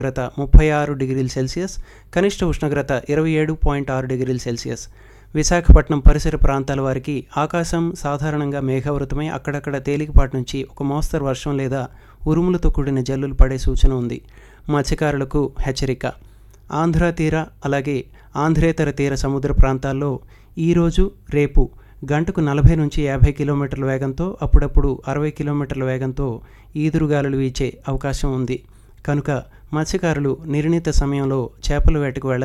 ఉష్ణోగ్రత ముప్పై ఆరు డిగ్రీల సెల్సియస్ కనిష్ట ఉష్ణోగ్రత ఇరవై ఏడు పాయింట్ ఆరు డిగ్రీల సెల్సియస్ విశాఖపట్నం పరిసర ప్రాంతాల వారికి ఆకాశం సాధారణంగా మేఘావృతమై అక్కడక్కడ తేలికపాటి నుంచి ఒక మోస్తరు వర్షం లేదా ఉరుములతో కూడిన జల్లులు పడే సూచన ఉంది మత్స్యకారులకు హెచ్చరిక ఆంధ్ర తీర అలాగే ఆంధ్రేతర తీర సముద్ర ప్రాంతాల్లో ఈరోజు రేపు గంటకు నలభై నుంచి యాభై కిలోమీటర్ల వేగంతో అప్పుడప్పుడు అరవై కిలోమీటర్ల వేగంతో ఈదురుగాలులు వీచే అవకాశం ఉంది కనుక మత్స్యకారులు నిర్ణీత సమయంలో చేపల వేటకు వెళ్ళ